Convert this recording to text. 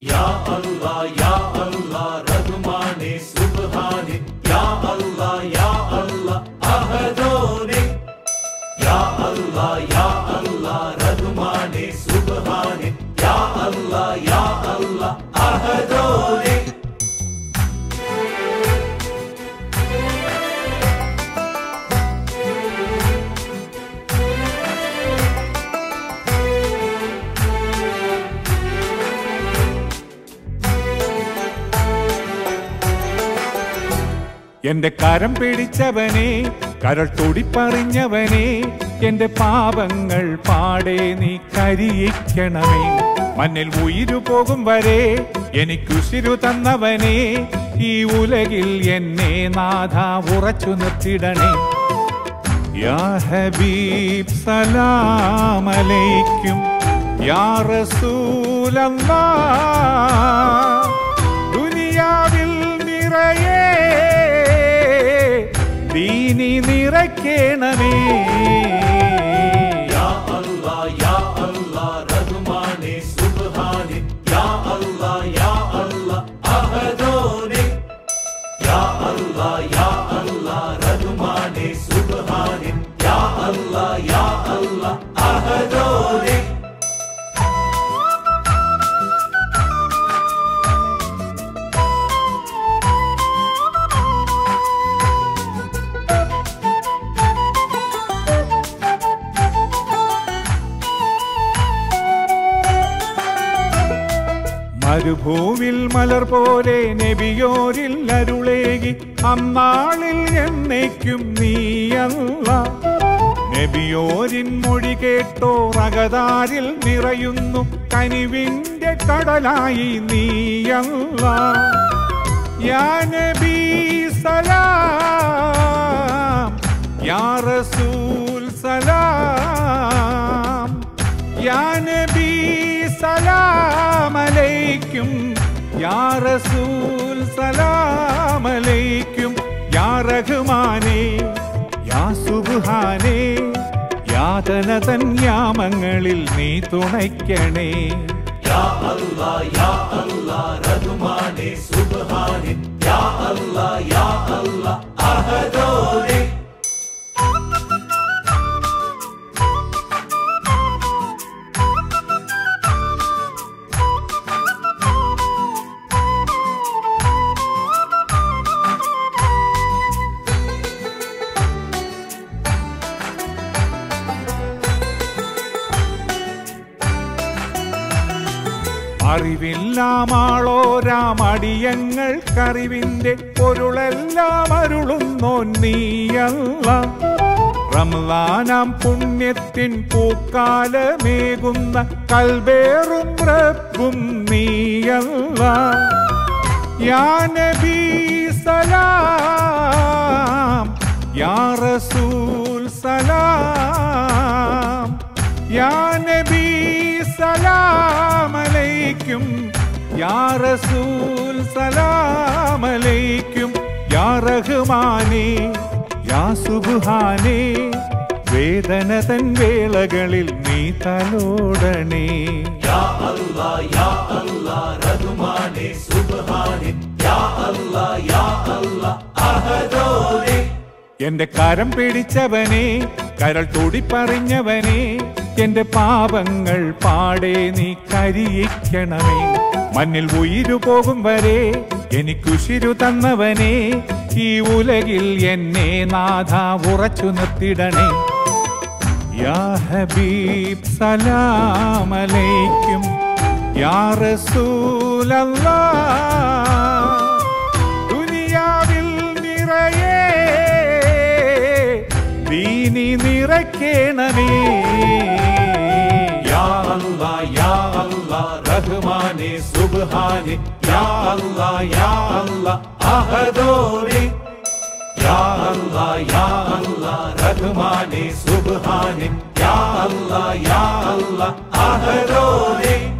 യാ അല്ലാ യാ അല്ലാ റഹ്മാനെ സുബ്ഹാനെ യാ അല്ലാ യാ അല്ലാ അഹദോനെ യാ അല്ലാ യാ അല്ലാ റഹ്മാനെ സുബ്ഹാനെ യാ അല്ലാ യാ അല്ലാ അഹദോനെ എന്റെ കരം പിടിച്ചവനെ കരൾ തുടിപ്പറിഞ്ഞവനെ എന്റെ പാപങ്ങൾ പാടെ നീ കരിയിക്കണമേ മണ്ണിൽ ഉയിരു പോകും വരെ എനിക്കുശിരു തന്നവനെ ഈ ഉലകിൽ എന്നെ നാഥ ഉറച്ചു നിർത്തിടണേ യാ ഹബീബ് സലാമലൈക്കും യാ റസൂലല്ലാ ദുനിയാവിൽ നിറയെ ദീനി നിറയ്ക്കണമേ യാ അല്ലാ യാ അല്ലാ റഹ്മാനെ സുബ്ഹാനെ യാ അല്ലാ യാ അല്ലാ അഹദോനെ യാ അല്ലാ യാ അല്ലാ റഹ്മാനെ സുബ്ഹാനെ യാ അല്ലാ യാ അല്ലാ അഹദോനെ മരുഭൂവിൽ മലർ പോലെ നബിയോരിൽ അരുളേകി അന്നാളിൽ എന്നേക്കും നീയല്ല നബിയോരിൻ മൊഴി കേട്ടോ റകതാരിൽ നിറയുന്നു കനിവിന്റെ കടലായി നീയല്ല യാ നബി സലാം യാ റസൂൽ സലാം യാ നബി സലാം അലൈക്കും യാ റസൂൽ സലാം അലൈക്കും യാ റഹ്മാനേ യാ സുബ്ഹാനേ യാതന തൻ യാമങ്ങളിൽ നീ തുണയ്ക്കണേ യാ അല്ലാ യാ അല്ലാ റഹ്മാനെ സുബ്ഹാനെ യാ അല്ലാ യാ അല്ലാ അഹദോനെ അറിവില്ലാമാളോരാമടിയങ്ങൾക്കറിവിന്റെ പൊരുളെല്ലാം അരുളുന്നോ നീയല്ല റംലാനാം പുണ്യത്തിൻ പൂക്കാലമേകുന്ന കൽബേറും റബ്ബും നീയല്ല യാ നബി സലാം യാ റസൂൽ സലാം യാ നബി സലാം അലൈക്കും യാ റസൂൽ സലാം അലൈക്കും യാ റഹ്മാനേ യാ സുബ്ഹാനേ വേദന തൻ വേളകളിൽ നീ തലോടണേ യാ അല്ലാ യാ അല്ലാ റഹ്മാനെ സുബ്ഹാനെ യാ അല്ലാ യാ അല്ലാ അഹദോനെ എന്റെ കരം പിടിച്ചവനെ കരൾ തുടിപ്പറിഞ്ഞവനെ എന്റെ പാപങ്ങൾ പാടെ നീ കരിയിക്കണമേ മണ്ണിൽ ഉയിരു പോകും വരെ എനിക്കുശിരു തന്നവനെ ഈ ഉലകിൽ എന്നെ നാഥ ഉറച്ചു നിർത്തിടണേ യാ ഹബീബ് സലാമലൈക്കും യാ റസൂലല്ലാ ദുനിയാവിൽ നിറയെ ദീനി നിറയ്ക്കണമേ യാ അല്ലാ യാ അല്ലാ റഹ്മാനെ സുബ്ഹാനെ യാ അല്ലാ യാ അല്ലാ അഹദോനെ യാ അല്ലാ യാ അല്ലാ റഹ്മാനെ സുബ്ഹാനെ യാ അല്ലാ യാ അല്ലാ അഹദോനെ